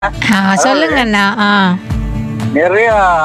ஆ, சொல்லுங்க அண்ணா ஆ நிறைய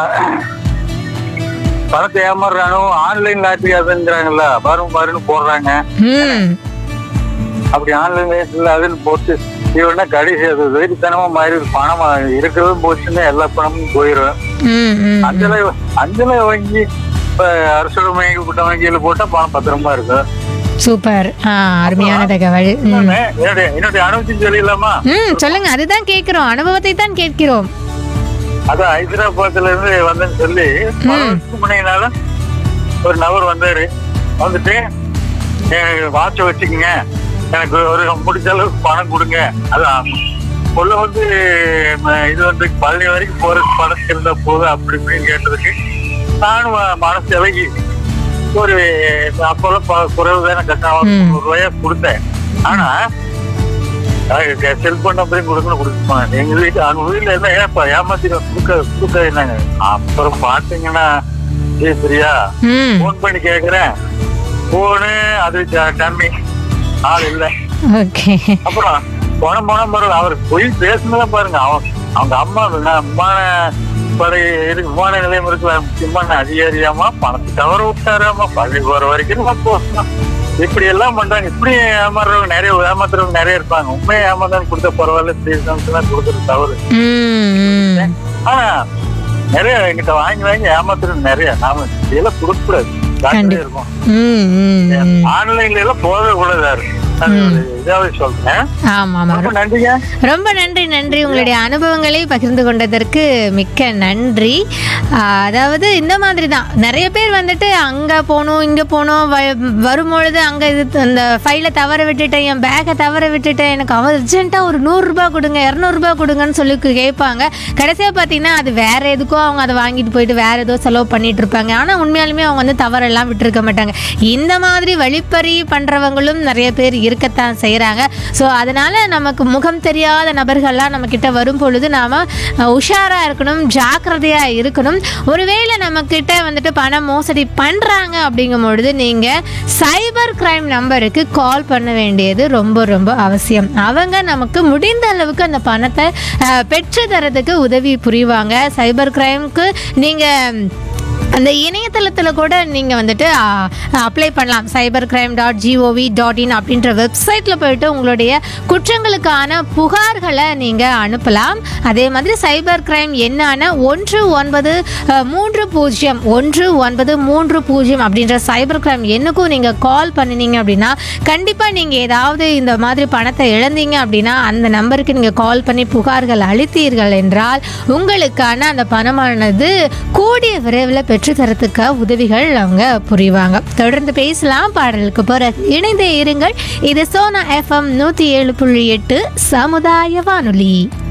பணத்தை ஏமாறுறானோ ஆன்லைன் லாட்டரி அதுங்கிறாங்கல்ல பாரும் பாருன்னு போடுறாங்க ம் அப்படி ஆன்லைன் லாட்டரியில் அதுன்னு போட்டு இவனா கடைசி அது வெறித்தனமா மாறி பணம் இருக்கிறதும் போச்சுன்னா எல்லா பணமும் போயிடும் ம் ம் அஞ்சலை அஞ்சலை வங்கி இப்ப அரசு வங்கி கூட்ட வங்கியில போட்டா பணம் பத்திரமா இருக்கும் சூப்பர் ஆ அருமையான தகவல் ம் இன்னொன்னு, என்னுடைய என்னுடைய அனுபவத்தையும் சொல்லிடலாமா ம் சொல்லுங்க அதுதான் கேட்கிறோம் அனுபவத்தை தான் கேட்கிறோம் அதான் ஹைதராபாத்ல இருந்து வந்தேன்னு சொல்லி பல வருஷத்துக்கு முன்னால ஒரு நபர் வந்தாரு வந்துட்டு வாட்ச வச்சுக்கோங்க எனக்கு ஒரு முடிஞ்ச அளவுக்கு பணம் கொடுங்க அதான் உள்ள வந்து ம, இது வந்து பழனி வரைக்கும் போறதுக்கு பணம் இருந்தா போதும் அப்படி இப்படின்னு கேட்டதுக்கு நானும் ம- மனசு இறங்கி ஒரு அப்போல்லாம் ப- குறைவு தானே கட்டணம் ம். நூறு ரூபாயா கொடுத்தேன் ஆனா செல்போன் நம்பரையும் கொடுக்கணும் கொடுத்துப்பாங்க எங்க வீட்டு அவங்க வீட்டுல என்ன ஏப்பா ஏமாத்தி கொடுக்க கொடுக்க என்னங்க அப்புறம் பாத்தீங்கன்னா ஏ பிரியா ம் போன் பண்ணி கேக்குறேன் போனு அது டம்மி ஆள் இல்ல ஓகே அப்புறம் போன போன பாருங்க அவர் போய் பேசுனதான் பாருங்க அவன் அவங்க அம்மா நான் விமான படை இருக்கு விமான நிலையம் இருக்குல்ல விமான அதிகாரியாமா பணத்தை தவற விட்டாராமா பள்ளி போற வரைக்கும் நம்ம போகணும் இப்படி எல்லாம் பண்றாங்க இப்படி ஏமாறுறவங்க நிறைய ஏமாத்துறவங்க நிறைய இருப்பாங்க உண்மையை ஏமாந்தாலும் கொடுத்த பரவாயில்ல சீசன்ஸ்லாம் கொடுக்குறது தவறு ம் ம் ஆனா நிறைய எங்கிட்ட வாங்கி வாங்கி ஏமாத்துறது நிறைய நாம இதெல்லாம் கொடுக்க கூடாது ஜாக்கிரதையா கண்டிப்பா. இருக்கும் ம் ம் ம் ஆன்லைன்ல எல்லாம் போகவே கூடாது அது ஒரு இதாவே சொல்றேன் ஆமா ஆமா ரொம்ப நன்றிங்க ரொம்ப நன்றி நன்றி உங்களுடைய அனுபவங்களை பகிர்ந்து கொண்டதற்கு மிக்க நன்றி ஆஹ் அதாவது இந்த மாதிரி தான் நிறைய பேர் வந்துட்டு அங்கே போகணும் இங்கே போகணும் வ- வரும்பொழுது அங்கே இது அந்த ஃபைலை தவற விட்டுட்டேன் என் பேக்கை தவற விட்டுட்டேன் எனக்கு அர்ஜென்ட்டாக ஒரு நூறுரூபா கொடுங்க இரநூறுபா கொடுங்கன்னு சொல்லி கேட்பாங்க கடைசியாக பார்த்தீங்கன்னா அது வேற எதுக்கோ அவங்க அதை வாங்கிட்டு போயிட்டு வேற ஏதோ செலவு பண்ணிட்டு இருப்பாங்க ஆனால் உண்மையாலுமே அவங்க வந்து தவறெல்லாம் விட்டுருக்க மாட்டாங்க இந்த மாதிரி வழிப்பறி பண்ணுறவங்களும் நிறைய பேர் இருக்கத்தான் செய்கிறாங்க ஸோ அதனால நமக்கு முகம் தெரியாத நபர்கள்லாம் நம்ம கிட்ட வரும் பொழுது நாம அஹ், உஷாரா இருக்கணும் ஜாக்கிரதையா இருக்கணும் ஒருவேளை நம்ம கிட்ட வந்துட்டு பணம் மோசடி பண்றாங்க அப்படிங்கும் பொழுது நீங்க சைபர் கிரைம் நம்பருக்கு கால் பண்ண வேண்டியது ரொம்ப ரொம்ப அவசியம் அவங்க நமக்கு முடிந்த அளவுக்கு அந்த பணத்தை அஹ், பெற்று தரதுக்கு உதவி புரிவாங்க சைபர் கிரைம்க்கு நீங்க அந்த இணையதளத்தில் கூட நீங்கள் வந்துட்டு அப்ளை பண்ணலாம் cyber crime dot G O V dot in அப்படின்ற வெப்சைட்டில் போயிட்டு உங்களுடைய குற்றங்களுக்கான புகார்களை நீங்கள் அனுப்பலாம் அதே மாதிரி சைபர் கிரைம் என்னான ஒன்று ஒன்பது அஹ், மூன்று பூஜ்ஜியம் ஒன்று ஒன்பது மூன்று பூஜ்ஜியம் அப்படின்ற சைபர் கிரைம் எண்ணுக்கும் நீங்கள் கால் பண்ணினீங்க அப்படின்னா கண்டிப்பாக நீங்கள் ஏதாவது இந்த மாதிரி பணத்தை இழந்தீங்க அப்படின்னா அந்த நம்பருக்கு நீங்கள் கால் பண்ணி புகார்கள் அளித்தீர்கள் என்றால் உங்களுக்கான அந்த பணமானது கூடிய விரைவில் பெற்றுத்தரத்துக்கு உதவிகள் அவங்க புரிவாங்க தொடர்ந்து பேசலாம் பாடலுக்கு பிறகு இணைந்தே இருங்கள் இது சோனா எஃப்எம் நூற்றி ஏழு புள்ளி எட்டு சமுதாய வானொலி